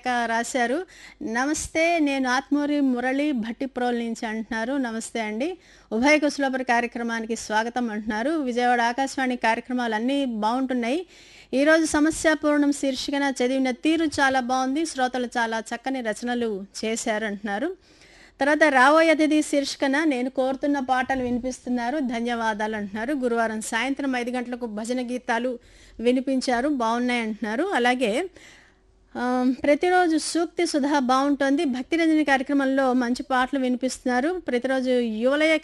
లేఖ రాశారు నమస్తే నేను ఆత్మూరి మురళి భట్టిప్రోల్ నుంచి అంటున్నారు నమస్తే అండి ఉభయ కుశలపరి కార్యక్రమానికి స్వాగతం అంటున్నారు విజయవాడ ఆకాశవాణి కార్యక్రమాలు అన్నీ బాగుంటున్నాయి ఈరోజు సమస్యాపూర్ణం శీర్షికన చదివిన తీరు చాలా బాగుంది శ్రోతలు చాలా చక్కని రచనలు చేశారు అంటున్నారు తర్వాత రాబోయే అతిథి శీర్షికన నేను కోరుతున్న పాటలు వినిపిస్తున్నారు ధన్యవాదాలు అంటున్నారు గురువారం సాయంత్రం ఐదు గంటలకు భజన గీతాలు వినిపించారు బాగున్నాయి అంటున్నారు అలాగే ఆ, ప్రతిరోజు సూక్తి సుధా బాగుంటుంది భక్తి రంజని కార్యక్రమంలో మంచి పాటలు వినిపిస్తున్నారు ప్రతిరోజు యువలయ